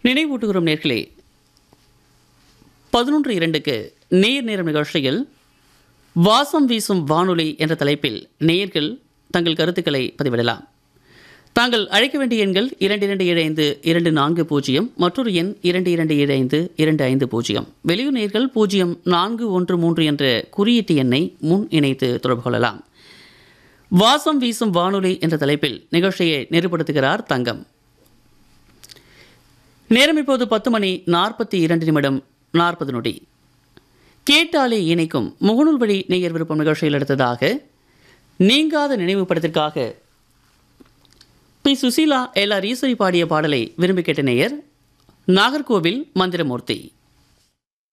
நினைவூட்டுகிறோம் நேர்களே பதினொன்று இரண்டுக்கு நேர் நேரம் நிகழ்ச்சியில் வாசம் வீசும் வானொலி என்ற தலைப்பில் நேயர்கள் தங்கள் கருத்துக்களை பதிவிடலாம் தாங்கள் அழைக்க வேண்டிய எண்கள் இரண்டு இரண்டு ஏழு ஐந்து இரண்டு நான்கு பூஜ்ஜியம் மற்றொரு எண் இரண்டு இரண்டு ஏழு ஐந்து இரண்டு ஐந்து பூஜ்ஜியம் வெளியூர் நேர்கள் பூஜ்ஜியம் நான்கு ஒன்று மூன்று என்ற குறியீட்டு எண்ணை முன் இணைத்து தொடர்பு கொள்ளலாம் வாசம் வீசும் வானொலி என்ற தலைப்பில் நிகழ்ச்சியை நெறிப்படுத்துகிறார் தங்கம் நேரம் இப்போது பத்து மணி நாற்பத்தி இரண்டு நிமிடம் நாற்பது நொடி கேட்டாலே இணைக்கும் முகநூல் வழி நேயர் விருப்பம் நிகழ்ச்சியில் எடுத்ததாக நீங்காத நினைவு படத்திற்காக P Susheela L R Eswari பாடிய பாடலை விரும்பி கேட்ட நேயர் நாகர்கோவில் மந்திரமூர்த்தி